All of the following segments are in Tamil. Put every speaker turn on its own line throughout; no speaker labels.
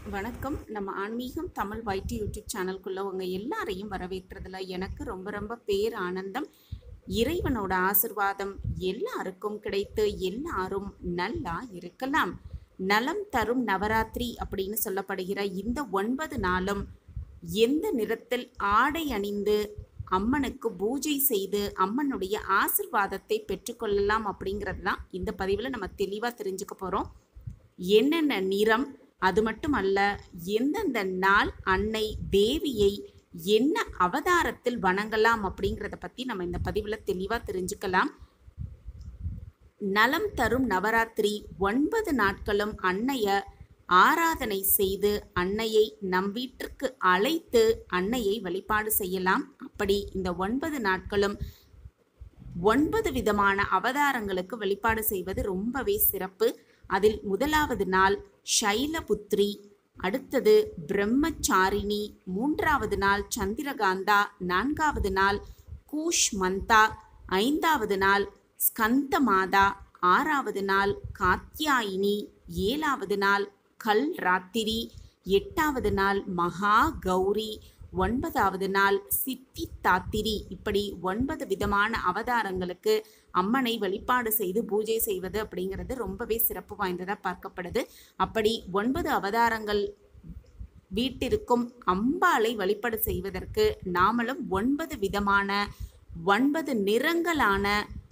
வணக்கம் நம்ம ஆன்மீகம் தமிழ் வைட்டி யூடியூப் சேனல்குள்ள உங்க எல்லாரையும் வரவேற்கிறதுல எனக்கு ரொம்ப ரொம்ப பேர் ஆனந்தம் இறைவனோட ஆசிர்வாதம் எல்லாருக்கும் கிடைத்து எல்லாரும் நல்லா இருக்கலாம் நலம் தரும் நவராத்திரி அப்படின்னு சொல்லப்படுகிற இந்த ஒன்பது நாளும் எந்த நிறத்தில் ஆடை அணிந்து அம்மனுக்கு பூஜை செய்து அம்மனுடைய ஆசிர்வாதத்தை பெற்றுக்கொள்ளலாம் அப்படிங்கிறது தான் இந்த பதிவில் நம்ம தெளிவாக தெரிஞ்சுக்க போகிறோம் என்னென்ன நிறம் அது மட்டுமல்ல எந்தெந்த நாள் அன்னை தேவியை என்ன அவதாரத்தில் வணங்கலாம் அப்படிங்கிறத பற்றி நம்ம இந்த பதிவில் தெளிவாக தெரிஞ்சுக்கலாம் நலம் தரும் நவராத்திரி ஒன்பது நாட்களும் அன்னைய ஆராதனை செய்து அன்னையை நம் வீட்டிற்கு அழைத்து அன்னையை வழிபாடு செய்யலாம் அப்படி இந்த ஒன்பது நாட்களும் ஒன்பது விதமான அவதாரங்களுக்கு வழிபாடு செய்வது ரொம்பவே சிறப்பு அதில் முதலாவது நாள் ஷைலபுத்ரி அடுத்தது பிரம்மச்சாரிணி மூன்றாவது நாள் சந்திரகாந்தா நான்காவது நாள் கூஷ் மந்தா ஐந்தாவது நாள் ஸ்கந்த மாதா ஆறாவது நாள் காத்யாயினி ஏழாவது நாள் கல் ராத்திரி எட்டாவது நாள் மகா கௌரி ஒன்பதாவது நாள் சித்தி தாத்திரி இப்படி ஒன்பது விதமான அவதாரங்களுக்கு அம்மனை வழிபாடு செய்து பூஜை செய்வது அப்படிங்கிறது ரொம்பவே சிறப்பு வாய்ந்ததாக பார்க்கப்படுது அப்படி ஒன்பது அவதாரங்கள் வீட்டிற்கும் அம்பாளை வழிபாடு செய்வதற்கு நாமளும் ஒன்பது விதமான ஒன்பது நிறங்களான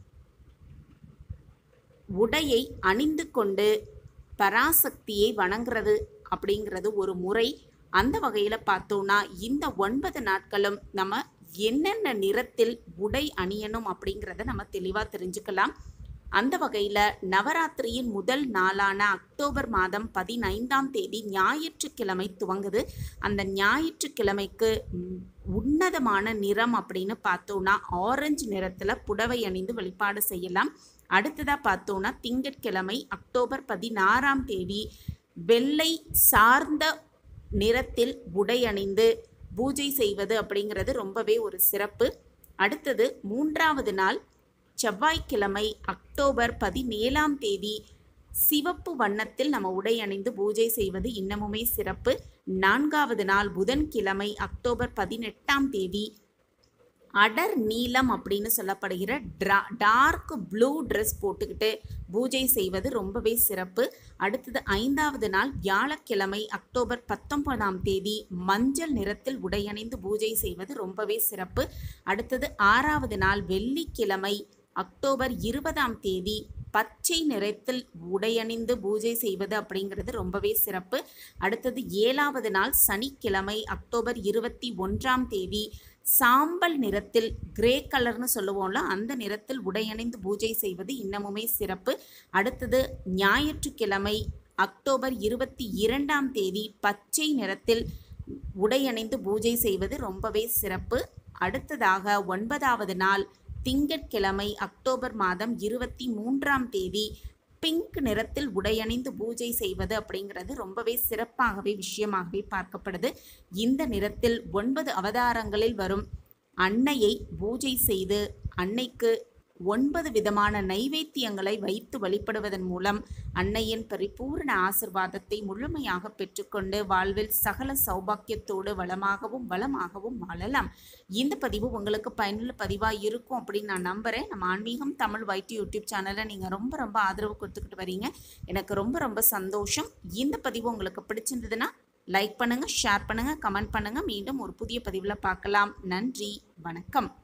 உடையை அணிந்து கொண்டு பராசக்தியை வணங்குறது அப்படிங்கிறது ஒரு முறை அந்த வகையில் பார்த்தோம்னா இந்த ஒன்பது நாட்களும் நம்ம என்னென்ன நிறத்தில் உடை அணியணும் அப்படிங்கிறத நம்ம தெளிவாக தெரிஞ்சுக்கலாம் அந்த வகையில் நவராத்திரியின் முதல் நாளான அக்டோபர் மாதம் பதினைந்தாம் தேதி ஞாயிற்றுக்கிழமை துவங்குது அந்த ஞாயிற்றுக்கிழமைக்கு ம், உன்னதமான நிறம் அப்படின்னு பார்த்தோம்னா ஆரஞ்சு நிறத்தில் புடவை அணிந்து வழிபாடு செய்யலாம் அடுத்ததாக பார்த்தோம்னா திங்கட்கிழமை அக்டோபர் பதினாறாம் தேதி வெள்ளை சார்ந்த நிறத்தில் உடை அணிந்து பூஜை செய்வது அப்படிங்கிறது ரொம்பவே ஒரு சிறப்பு அடுத்தது மூன்றாவது நாள் செவ்வாய்க்கிழமை அக்டோபர் பதினேழாம் தேதி சிவப்பு வண்ணத்தில் நம்ம உடை அணிந்து பூஜை செய்வது இன்னமுமே சிறப்பு நான்காவது நாள் புதன்கிழமை அக்டோபர் பதினெட்டாம் தேதி அடர் நீலம் அப்படின்னு சொல்லப்படுகிற ட்ரா டார்க் ப்ளூ ட்ரெஸ் போட்டுக்கிட்டு பூஜை செய்வது ரொம்பவே சிறப்பு அடுத்தது ஐந்தாவது நாள் வியாழக்கிழமை அக்டோபர் பத்தொன்பதாம் தேதி மஞ்சள் நிறத்தில் உடையணிந்து பூஜை செய்வது ரொம்பவே சிறப்பு அடுத்தது ஆறாவது நாள் வெள்ளிக்கிழமை அக்டோபர் இருபதாம் தேதி பச்சை நிறத்தில் உடையணிந்து பூஜை செய்வது அப்படிங்கிறது ரொம்பவே சிறப்பு அடுத்தது ஏழாவது நாள் சனிக்கிழமை அக்டோபர் இருபத்தி ஒன்றாம் தேதி சாம்பல் நிறத்தில் கிரே கலர்னு சொல்லுவோம்ல அந்த நிறத்தில் உடையணிந்து பூஜை செய்வது இன்னமுமே சிறப்பு அடுத்தது ஞாயிற்றுக்கிழமை அக்டோபர் இருபத்தி இரண்டாம் தேதி பச்சை நிறத்தில் உடையணிந்து பூஜை செய்வது ரொம்பவே சிறப்பு அடுத்ததாக ஒன்பதாவது நாள் திங்கட்கிழமை அக்டோபர் மாதம் இருபத்தி மூன்றாம் தேதி பிங்க் நிறத்தில் உடையணிந்து பூஜை செய்வது அப்படிங்கிறது ரொம்பவே சிறப்பாகவே விஷயமாகவே பார்க்கப்படுது இந்த நிறத்தில் ஒன்பது அவதாரங்களில் வரும் அன்னையை பூஜை செய்து அன்னைக்கு ஒன்பது விதமான நைவேத்தியங்களை வைத்து வழிபடுவதன் மூலம் அன்னையின் பரிபூர்ண ஆசிர்வாதத்தை முழுமையாக பெற்றுக்கொண்டு வாழ்வில் சகல சௌபாக்கியத்தோடு வளமாகவும் வளமாகவும் வாழலாம் இந்த பதிவு உங்களுக்கு பயனுள்ள பதிவாக இருக்கும் அப்படின்னு நான் நம்புகிறேன் நம்ம ஆன்மீகம் தமிழ் வைட்டி யூடியூப் சேனலை நீங்கள் ரொம்ப ரொம்ப ஆதரவு கொடுத்துக்கிட்டு வரீங்க எனக்கு ரொம்ப ரொம்ப சந்தோஷம் இந்த பதிவு உங்களுக்கு பிடிச்சிருந்ததுன்னா லைக் பண்ணுங்கள் ஷேர் பண்ணுங்கள் கமெண்ட் பண்ணுங்கள் மீண்டும் ஒரு புதிய பதிவில் பார்க்கலாம் நன்றி வணக்கம்